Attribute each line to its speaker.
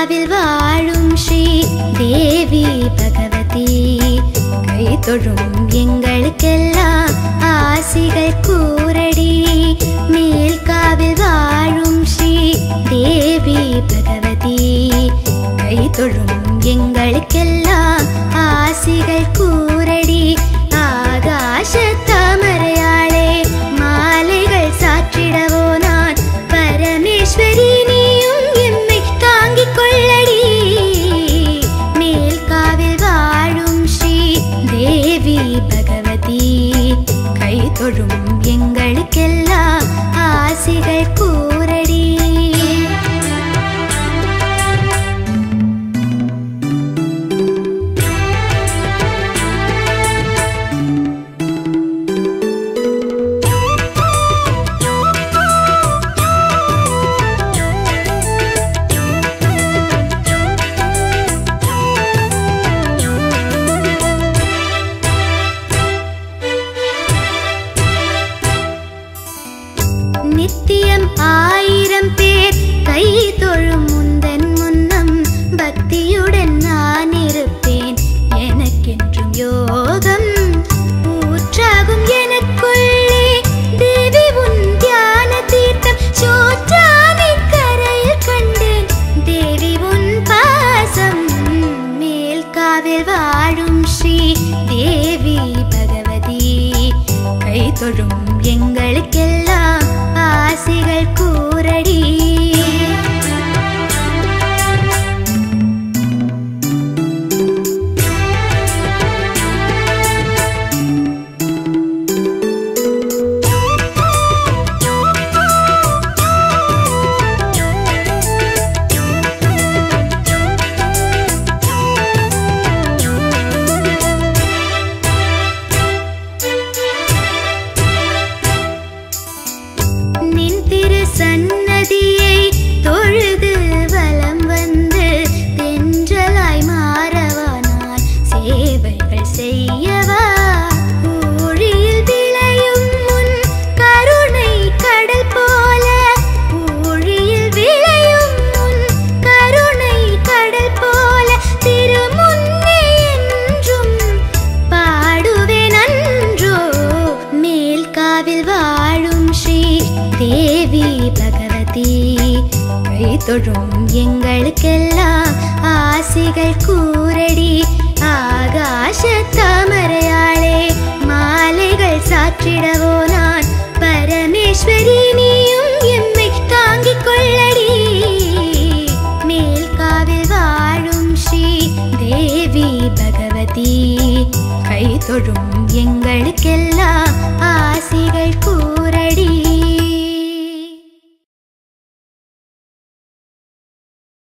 Speaker 1: மேல்காவில் வாழும் ஸ்ரீ தேவி பகவதி கை தொழும் எங்களுக்கெல்லாம் ஆசிகள் கூரடி மேல்காவில் வாழும் ஸ்ரீ தேவி பகவதி கை தொழும் எங்களுக்கெல்லாம் ஆசிகள் கூரடி ஆகாச தாமரையாளே மாலைகள் சாற்றிடவோ நான் பரமேஸ்வரி நீயும் எம்மை தாங்கிக் கொள்ளடி மேல்காவில் வாழும் ஸ்ரீ தேவி பகவதி கை தொழும் எங்களுக்கெல்லாம் ஆசிகள் கூரடி நித்தியம் ஆயிரம் பேர் கை தொழும் முந்தன் முன்னம் பக்தியுடன் நான் இருப்பேன் எனக்கென்றும் யோகம் ஊற்றாகும் எனக்குள்ளே தேவி உன் தியான தீர்த்தம் சோற்றானை கரையில் கண்டேன் தேவி உன் பாசம் மேல்காவில் வாழும் ஸ்ரீ தேவி பகவதி கை தொழும் எங்களுக்கெல்லாம் ஆசிகள் கூரடி நின் திரு சன்னதியை தொழுது வலம் வந்து தென்றலாய் மாறவா நான் சேவைகள் செய்யவா ஊழியில் விளையும் முன் கருணை கடல் போல ஊழியில் விளையும் முன் கருணை கடல் போல திருமுன்னே என்றும் பாடுவேன் அன்றோ மேல்காவில் வாழும் ஸ்ரீ தேவி பகவதி கை தொழும் எங்களுக்கெல்லாம் ஆசிகள் கூரடி ஆகாச தாமரையாளே மாலைகள் சாற்றிடவோ நான் பரமேஸ்வரி நீயும் எம்மை தாங்கிக் கொள்ளடி மேல்காவில் வாழும் ஸ்ரீ தேவி பகவதி கை தொழும் எங்களுக்கெல்லாம் ஆசிகள் கூரடி